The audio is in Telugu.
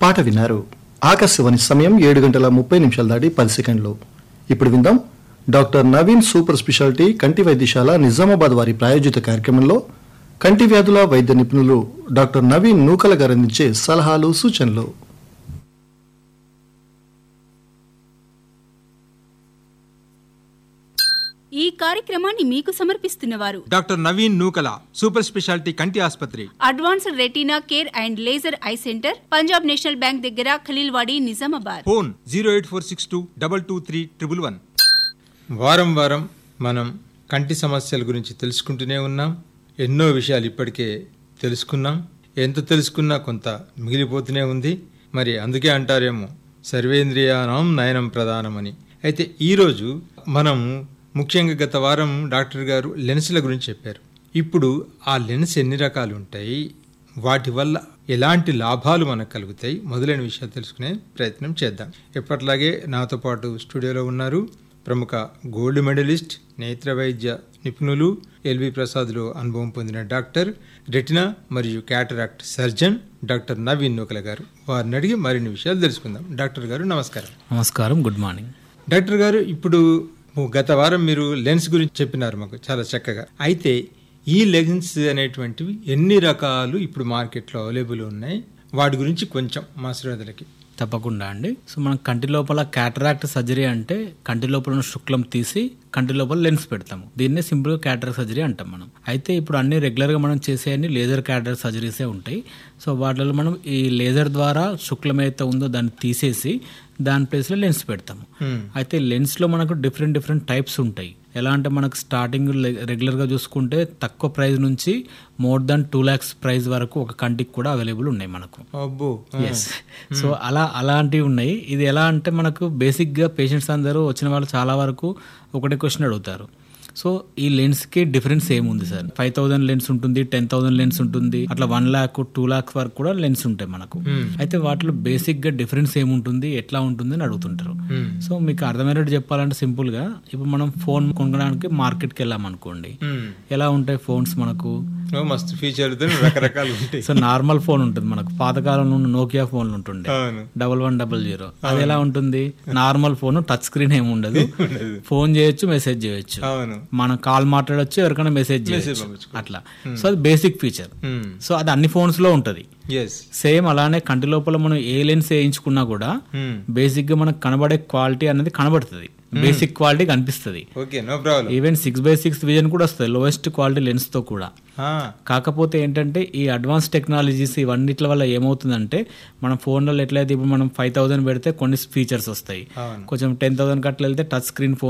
పాట విన్నారు ఆకాశవాణి సమయం ఏడు గంటల ముప్పై నిమిషాలు దాటి పది సెకండ్లు ఇప్పుడు విందాం డాక్టర్ నవీన్ సూపర్ స్పెషాలిటీ కంటి వైద్యశాల నిజామాబాద్ వారి ప్రాయోజిత కార్యక్రమంలో కంటి వ్యాధుల వైద్య నిపుణులు డాక్టర్ నవీన్ నూకల గారు అందించే సలహాలు సూచనలు ఈ కార్యక్రమాన్ని మీకు సమర్పిస్తున్నవారు doctor Naveen Nukala super speciality కంటి ఆసుపత్రి advanced retina care and laser eye centre Punjab national bank దగ్గర Khaleelwadi Nizamabad phone zero eight four six two double two three triple one వారం వారం మనం కంటి సమస్యల గురించి తెలుసుకుంటూనే ఉన్నాం ఎన్నో విషయాలు ఇప్పటికే తెలుసుకున్నాం ఎంత తెలుసుకున్నా కొంత మిగిలిపోతూనే ఉంది మరి అందుకే అంటారేమో సర్వేంద్రియానం నయనం ప్రధానమని అయితే ఈరోజు మనం ముఖ్యంగా గత వారం డాక్టర్ గారు లెన్స్ల గురించి చెప్పారు ఇప్పుడు ఆ లెన్స్ ఎన్ని రకాలు ఉంటాయి వాటి వల్ల ఎలాంటి లాభాలు మనకు కలుగుతాయి మొదలైన విషయాలు తెలుసుకునే ప్రయత్నం చేద్దాం ఎప్పట్లాగే నాతో పాటు స్టూడియోలో ఉన్నారు ప్రముఖ గోల్డ్ మెడలిస్ట్ నేత్ర వైద్య నిపుణులు ఎల్వి ప్రసాద్లో అనుభవం పొందిన డాక్టర్ రెటినా మరియు cataract surgeon doctor Naveen Nukala గారు వారిని అడిగి మరిన్ని విషయాలు తెలుసుకుందాం డాక్టర్ గారు నమస్కారం నమస్కారం గుడ్ మార్నింగ్ డాక్టర్ గారు ఇప్పుడు గత వారం మీరు లెన్స్ గురించి చెప్పినారు మాకు చాలా చక్కగా అయితే ఈ లెన్స్ అనేటువంటివి ఎన్ని రకాలు ఇప్పుడు మార్కెట్లో అవైలబుల్ ఉన్నాయి వాటి గురించి కొంచెం మా శ్రోతలకి తప్పకుండా అండి సో మనం కంటి లోపల క్యాటరాక్ట్ సర్జరీ అంటే కంటి లోపల ఉన్న శుక్లం తీసి కంటి లోపల లెన్స్ పెడతాము దీన్నే సింపుల్ గా క్యాటరాక్ట్ సర్జరీ అంటాం మనం అయితే ఇప్పుడు అన్ని రెగ్యులర్ గా మనం చేసే అన్ని లేజర్ క్యాటరాక్ట్ సర్జరీసే ఉంటాయి సో వాటిలో మనం ఈ లేజర్ ద్వారా శుక్లం ఏదైతే ఉందో దాన్ని తీసేసి దాని ప్లేస్లో లెన్స్ పెడతాము అయితే లెన్స్లో మనకు డిఫరెంట్ డిఫరెంట్ టైప్స్ ఉంటాయి ఎలా అంటే మనకు స్టార్టింగ్ రెగ్యులర్గా చూసుకుంటే తక్కువ ప్రైస్ నుంచి more than two lakhs price వరకు ఒక కంటికి కూడా అవైలబుల్ ఉన్నాయి మనకు అబ్బో ఎస్ సో అలా అలాంటివి ఉన్నాయి ఇది ఎలా అంటే మనకు బేసిక్గా పేషెంట్స్ అందరూ వచ్చిన వాళ్ళు చాలా వరకు ఒకటే క్వశ్చన్ అడుగుతారు సో ఈ లెన్స్ కి డిఫరెన్స్ ఏముంది సార్ ఫైవ్ థౌసండ్ లెన్స్ ఉంటుంది టెన్ థౌసండ్ లెన్స్ ఉంటుంది అట్లా వన్ లాక్ టూ లాక్స్ వరకు కూడా లెన్స్ ఉంటాయి మనకు అయితే వాటిలో బేసిక్ గా డిఫరెన్స్ ఏముంటుంది ఎట్లా ఉంటుంది అని అడుగుతుంటారు సో మీకు అర్థమైనట్టు చెప్పాలంటే సింపుల్ గా ఇప్పుడు మనం ఫోన్ కొనడానికి మార్కెట్ కి వెళ్ళాం అనుకోండి ఎలా ఉంటాయి ఫోన్స్ మనకు ఓ, మస్తు ఫీచర్లు రకరకాలు ఉంటాయి సో నార్మల్ ఫోన్ ఉంటుంది మనకు పాతకాలంలో ఉన్న నోకియా ఫోన్లు ఉంటుండే అవును డబల్ వన్ డబల్ జీరో అది ఎలా ఉంటుంది నార్మల్ ఫోన్ టచ్ స్క్రీన్ ఏమి ఉండదు ఫోన్ చేయొచ్చు మెసేజ్ చేయొచ్చు అవును మనం కాల్ మాట్లాడొచ్చు ఎవరికైనా మెసేజ్ చేయొచ్చు అట్లా సో అది బేసిక్ ఫీచర్ సో అది అన్ని ఫోన్స్ లో ఉంటది ఎస్ సేమ్ అలానే కంటి లోపల మనం ఏ లెన్స్ వేయించుకున్నా కూడా బేసిక్ గా మనకు కనబడే క్వాలిటీ అనేది కనబడుతుంది బేసిక్ క్వాలిటీ కనిపిస్తుంది okay no problem even six by six vision కూడా వస్తుంది లోయెస్ట్ క్వాలిటీ లెన్స్ తో కూడా కాకపోతే ఏంటంటే ఈ అడ్వాన్స్ టెక్నాలజీస్ ఇవన్నిటి వల్ల ఏమవుతుందంటే మన ఫోన్లలో ఎట్లయితే ఇప్పుడు మనం ఫైవ్ థౌసండ్ పెడితే కొన్ని ఫీచర్స్ వస్తాయి అవును కొంచెం టెన్ థౌసండ్ కట్ల వెళ్తే టచ్ స్క్రీన్ ఫోన్